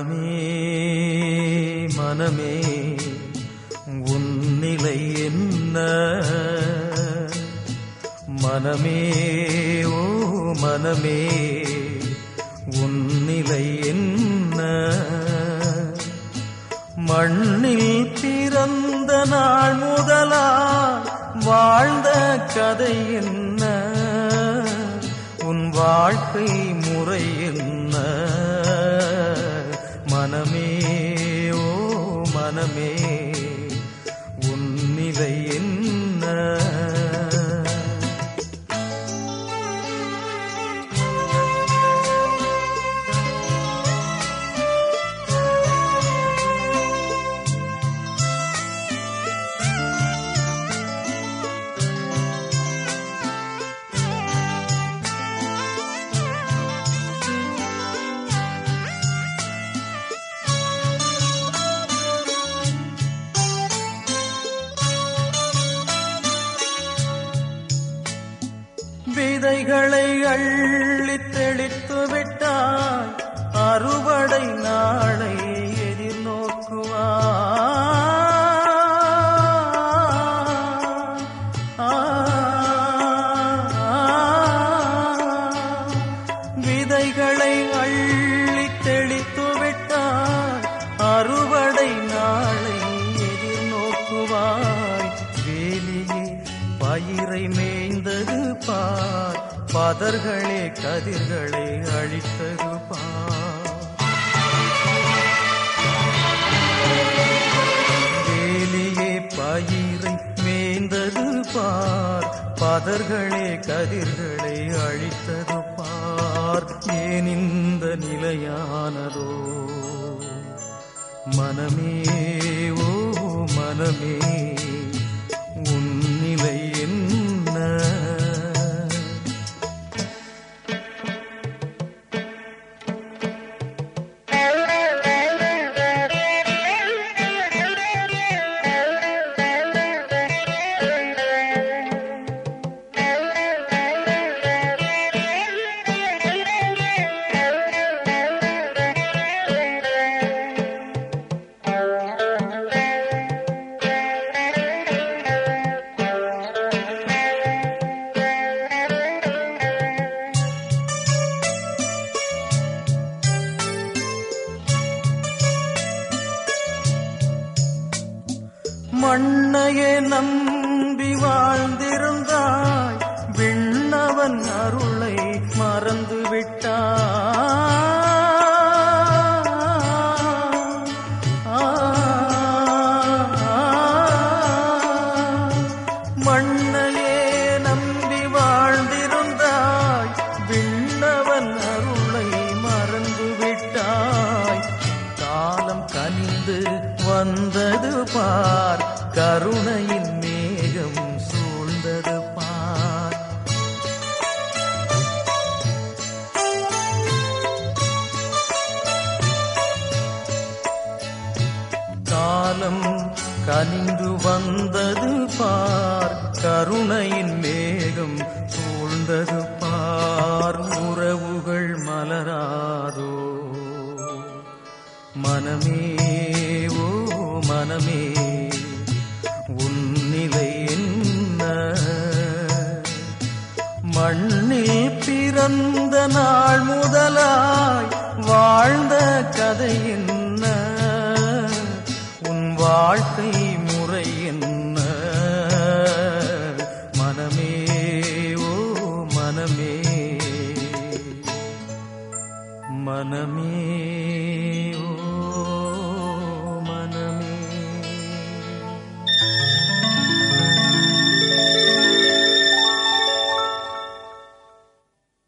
மனமே மனமே உன்னிலை என்ன மனமே ஓ மனமே உன்னிலை என்ன மண்ணில் பிறந்த நாள் முதலா வாழ்ந்த கதை என்ன உன் வாழ்க்கை முறை என்ன மனமே ஓ மனமே உன் நிலை என்ன விதைகளை அள்ளித் தெளித்து விட்டாய் அறுவடை நாளை எதிர்நோக்குவாய் விதைகளை அள்ளித் தெளித்து விட்டாய் அறுவடை நாளை எதிர்நோக்குவாய் வேலியே பயிரை மேய்ந்தது பார் பதர்களே கதிர்களை அழித்தது பார் வேலியே பயிரை மேய்ந்தது பார் பதர்களே கதிர்களை அழித்தது பார் ஏன் இந்த நிலையானதோ மனமே ஓ மனமே உன் நிலை என்ன மண்ணையே நம்பி வாழ்ந்திருந்தாய் விண்ணவன் அருளை மறந்து விட்டாய் மண்ணையே நம்பி வாழ்ந்திருந்தாய் விண்ணவன் அருளை மறந்து விட்டாய் காலம் கனிந்து வந்தது பார் கருணையின் மேகம் சூழ்ந்தது பார் காலம் கனிந்து வந்தது பார் கருணையின் மேகம் சூழ்ந்தது பார் உறவுகள் மலராதோ மனமே ஓ மனமே உன் நிலை என்ன மண்ணில் பிறந்த நாள் முதலாய் வாழ்ந்த கதை என்ன உன் வாழ்க்கை முறை என்ன மனமே ஓ மனமே மனமே